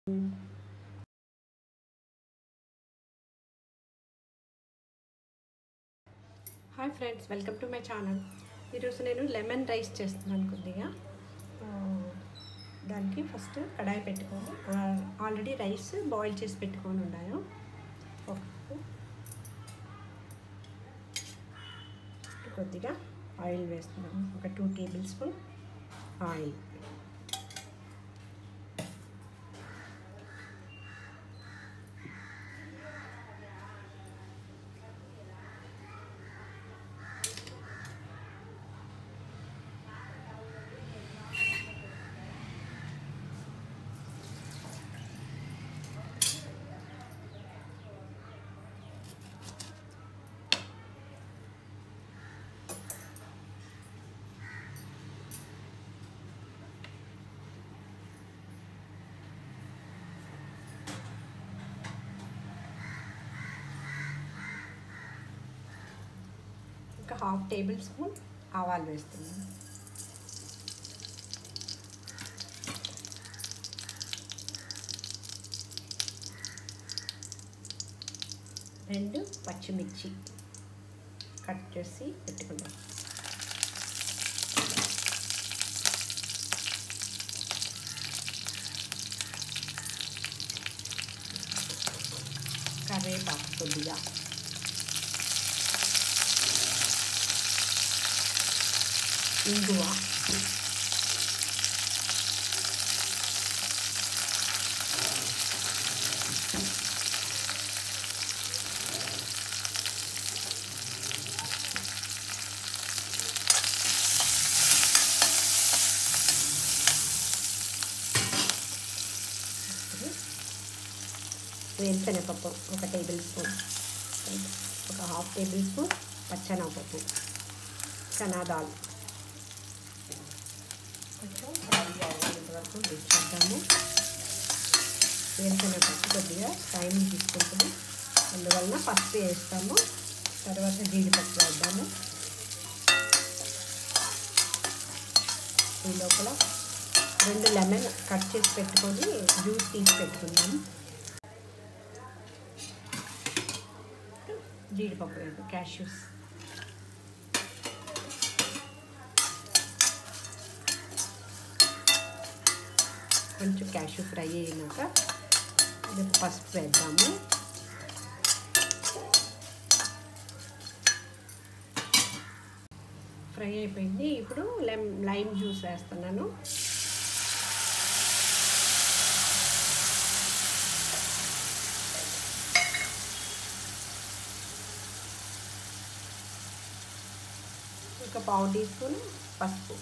hi friends welcome to my channel ఈరోజు నేను lemon rice చేస్తున్నాను కొద్దిగా ఆ, దానికి ఫస్ట్ కడాయి పెట్టుకొని ఆల్రెడీ రైస్ బాయిల్ చేసి పెట్టుకొని ఉన్నాను ఒక- కొద్దిగా ఆయిల్ వేస్తున్నాను ఒక టూ టేబుల్ స్పూన్ ఆయిల్ ఒక హాఫ్ టేబుల్ స్పూన్ ఆవాలు వేస్తున్నాను రెండు పచ్చిమిర్చి కట్ చేసి పెట్టుకున్నాం కరివేపాకు కొద్దిగా ఇంగువ వేరుశనగపప్పు ఒక టేబుల్ స్పూన్ ఒక హాఫ్ టేబుల్ స్పూన్ పచ్చనపప్పు చనాదాలు కొంచెం ఫ్రై అయ్యేంత వరకు డిష్ చేద్దాము వేరుశనగపప్పు కొద్దిగా టైం తీసుకుంటుంది అందువలన పసుపు వేస్తాము తర్వాత జీడిపప్పు వేద్దాము ఈ లోపల రెండు లెమన్ కట్ చేసి పెట్టుకొని జ్యూస్ తీసి పెట్టుకుందాము జీడిపప్పు వేద్దాం క్యాష్యూస్ కొంచెం క్యాషు ఫ్రై అయినాక ఇది పసుపు వేద్దాము ఫ్రై అయిపోయింది ఇప్పుడు లెమ్ లైమ్ జ్యూస్ వేస్తున్నాను ఒక పావు టీ స్పూన్ పసుపు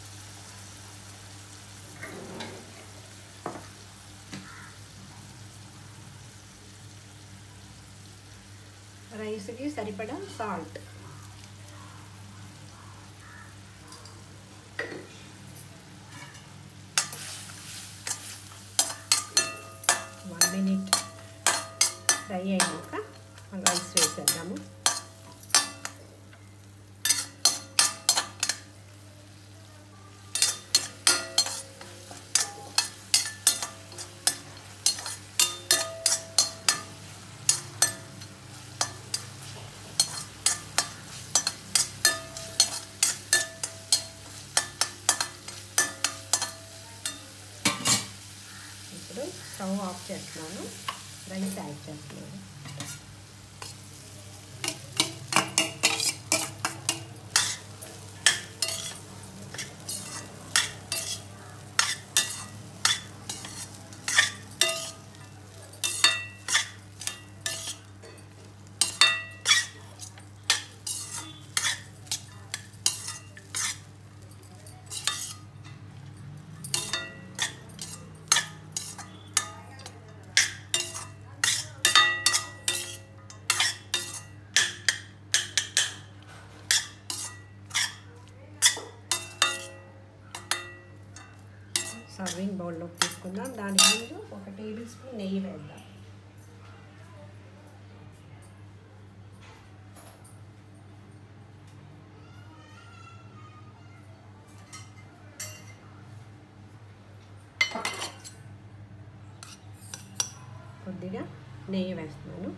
రైస్కి సరిపడా సాల్ట్ వన్ మినిట్ ఫ్రై అయినాక రైస్ వేసేద్దాము ఇప్పుడు స్టవ్ ఆఫ్ చేస్తున్నాను రైస్ యాడ్ చేస్తున్నాను సర్వింగ్ బౌల్లోకి తీసుకుందాం దానికి ముందు ఒక టేబుల్ స్పూన్ నెయ్యి వేద్దాం కొద్దిగా నెయ్యి వేస్తున్నాను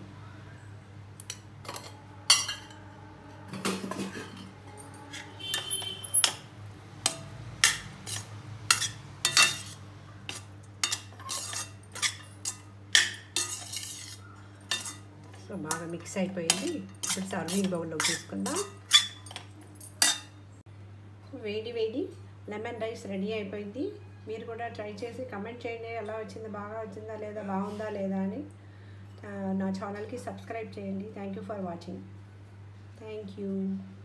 సో బాగా మిక్స్ అయిపోయింది ఇప్పుడు సర్వింగ్ బౌల్లో తీసుకుందాం వేడి వేడి లెమన్ రైస్ రెడీ అయిపోయింది మీరు కూడా ట్రై చేసి కమెంట్ చేయండి ఎలా వచ్చింది బాగా వచ్చిందా లేదా బాగుందా లేదా అని నా ఛానల్కి సబ్స్క్రైబ్ చేయండి thank you for watching thank you